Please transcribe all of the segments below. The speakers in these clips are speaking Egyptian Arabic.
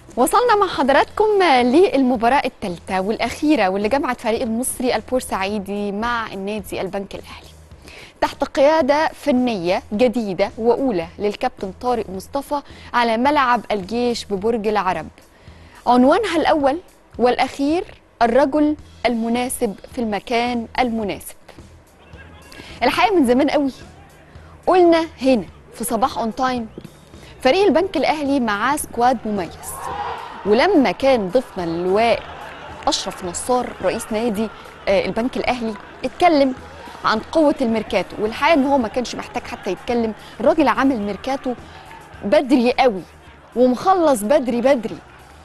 وصلنا مع حضراتكم للمباراة الثالثة والأخيرة واللي جمعت فريق المصري البورسعيدي مع النادي البنك الأهلي تحت قيادة فنية جديدة وأولى للكابتن طارق مصطفى على ملعب الجيش ببرج العرب عنوانها الأول والأخير الرجل المناسب في المكان المناسب الحقيقة من زمان قوي قلنا هنا في صباح اون تايم فريق البنك الاهلي معاه سكواد مميز ولما كان ضيفنا اللواء اشرف نصار رئيس نادي آه، البنك الاهلي اتكلم عن قوه الميركاتو والحقيقه ان هو ما كانش محتاج حتى يتكلم الراجل عامل ميركاتو بدري قوي ومخلص بدري بدري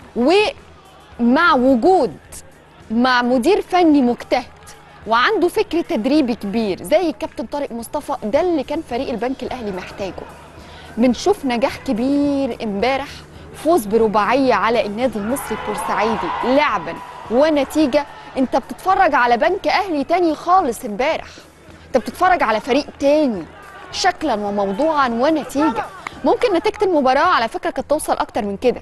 ومع وجود مع مدير فني مجتهد وعنده فكر تدريبي كبير زي الكابتن طارق مصطفى ده اللي كان فريق البنك الاهلي محتاجه بنشوف نجاح كبير امبارح فوز برباعيه على النادي المصري البورسعيدي لعبا ونتيجه انت بتتفرج على بنك اهلي تاني خالص امبارح انت بتتفرج على فريق تاني شكلا وموضوعا ونتيجه ممكن نتيجه المباراه على فكره كانت توصل اكتر من كده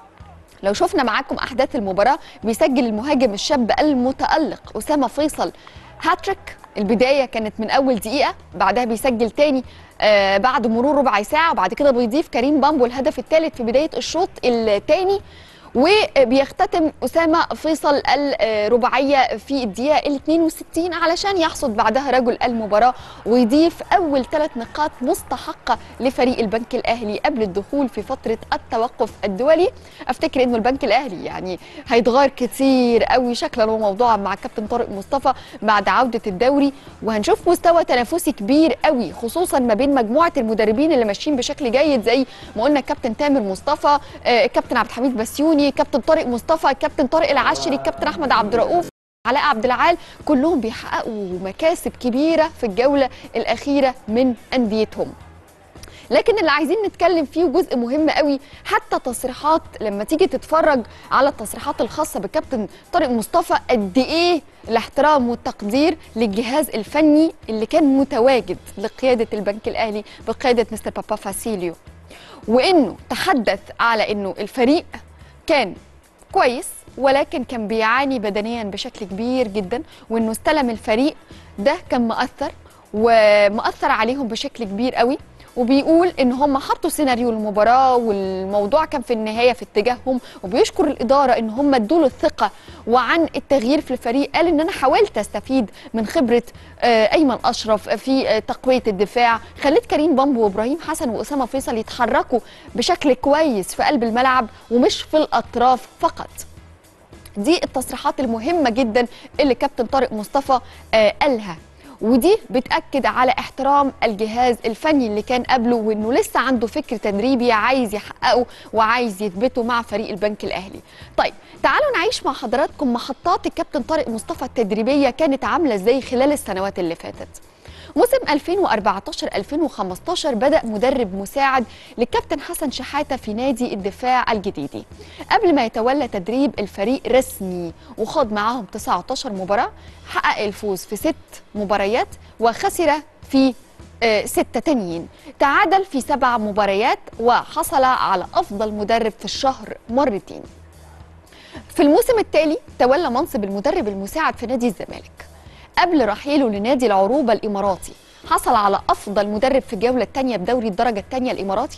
لو شفنا معاكم احداث المباراه بيسجل المهاجم الشاب المتالق اسامه فيصل هاتريك البدايه كانت من اول دقيقه بعدها بيسجل تاني آه بعد مرور ربع ساعه وبعد كده بيضيف كريم بامبو الهدف الثالث في بدايه الشوط الثاني وبيختتم اسامه فيصل الرباعيه في الدقيقه ال 62 علشان يحصد بعدها رجل المباراه ويضيف اول ثلاث نقاط مستحقه لفريق البنك الاهلي قبل الدخول في فتره التوقف الدولي افتكر انه البنك الاهلي يعني هيتغير كتير قوي شكلا وموضوعا مع الكابتن طارق مصطفى بعد عوده الدوري وهنشوف مستوى تنافسي كبير قوي خصوصا ما بين مجموعه المدربين اللي ماشيين بشكل جيد زي ما قلنا الكابتن تامر مصطفى آه، الكابتن عبد الحميد بسيوني كابتن طارق مصطفى الكابتن طارق العشري الكابتن احمد عبد الرؤوف علاء عبد العال كلهم بيحققوا مكاسب كبيره في الجوله الاخيره من انديتهم لكن اللي عايزين نتكلم فيه جزء مهم قوي حتى تصريحات لما تيجي تتفرج على التصريحات الخاصه بالكابتن طارق مصطفى قد ايه الاحترام والتقدير للجهاز الفني اللي كان متواجد لقياده البنك الاهلي بقياده مستر بابا فاسيليو وانه تحدث على انه الفريق كان كويس ولكن كان بيعاني بدنيا بشكل كبير جدا وانه استلم الفريق ده كان مؤثر ومؤثر عليهم بشكل كبير قوي وبيقول ان هم حطوا سيناريو المباراه والموضوع كان في النهايه في اتجاههم وبيشكر الاداره ان هم ادوا له الثقه وعن التغيير في الفريق قال ان انا حاولت استفيد من خبره آه، ايمن اشرف في آه، تقويه الدفاع خليت كريم بامبو وابراهيم حسن واسامه فيصل يتحركوا بشكل كويس في قلب الملعب ومش في الاطراف فقط دي التصريحات المهمه جدا اللي كابتن طارق مصطفى آه، قالها ودي بتاكد على احترام الجهاز الفني اللي كان قبله وانه لسه عنده فكر تدريبي عايز يحققه وعايز يثبته مع فريق البنك الاهلي طيب تعالوا نعيش مع حضراتكم محطات الكابتن طارق مصطفى التدريبيه كانت عامله ازاي خلال السنوات اللي فاتت موسم 2014 2015 بدا مدرب مساعد للكابتن حسن شحاته في نادي الدفاع الجديدي قبل ما يتولى تدريب الفريق رسمي وخاض معاهم 19 مباراه حقق الفوز في ست مباريات وخسر في آه، ستة تانيين تعادل في سبع مباريات وحصل على أفضل مدرب في الشهر مرتين في الموسم التالي تولى منصب المدرب المساعد في نادي الزمالك قبل رحيله لنادي العروبة الإماراتي حصل على أفضل مدرب في الجولة الثانية بدوري الدرجة الثانية الإماراتي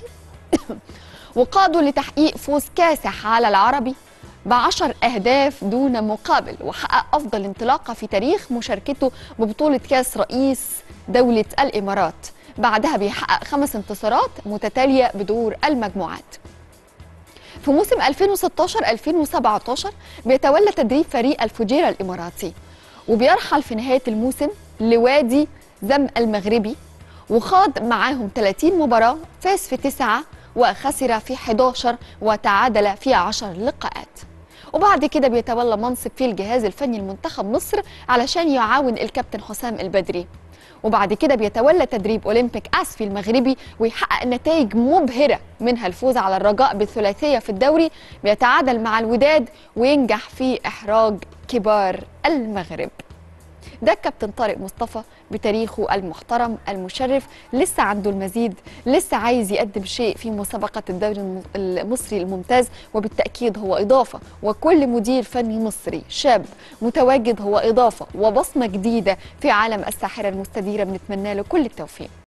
وقادوا لتحقيق فوز كاسح على العربي بعشر أهداف دون مقابل وحقق أفضل انطلاقة في تاريخ مشاركته ببطولة كاس رئيس دولة الإمارات بعدها بيحقق خمس انتصارات متتالية بدور المجموعات في موسم 2016-2017 بيتولى تدريب فريق الفجيرة الإماراتي وبيرحل في نهاية الموسم لوادي زم المغربي وخاض معاهم 30 مباراة فاز في تسعة وخسر في 11 وتعادل في 10 لقاءات وبعد كده بيتولى منصب في الجهاز الفني لمنتخب مصر علشان يعاون الكابتن حسام البدري وبعد كده بيتولى تدريب اولمبيك اسفي المغربي ويحقق نتائج مبهره منها الفوز على الرجاء بالثلاثيه في الدوري بيتعادل مع الوداد وينجح في احراج كبار المغرب ده كابتن طارق مصطفى بتاريخه المحترم المشرف لسه عنده المزيد لسه عايز يقدم شيء في مسابقة الدوري الم- المصري الممتاز وبالتأكيد هو إضافة وكل مدير فني مصري شاب متواجد هو إضافة وبصمة جديدة في عالم الساحرة المستديرة بنتمنى له كل التوفيق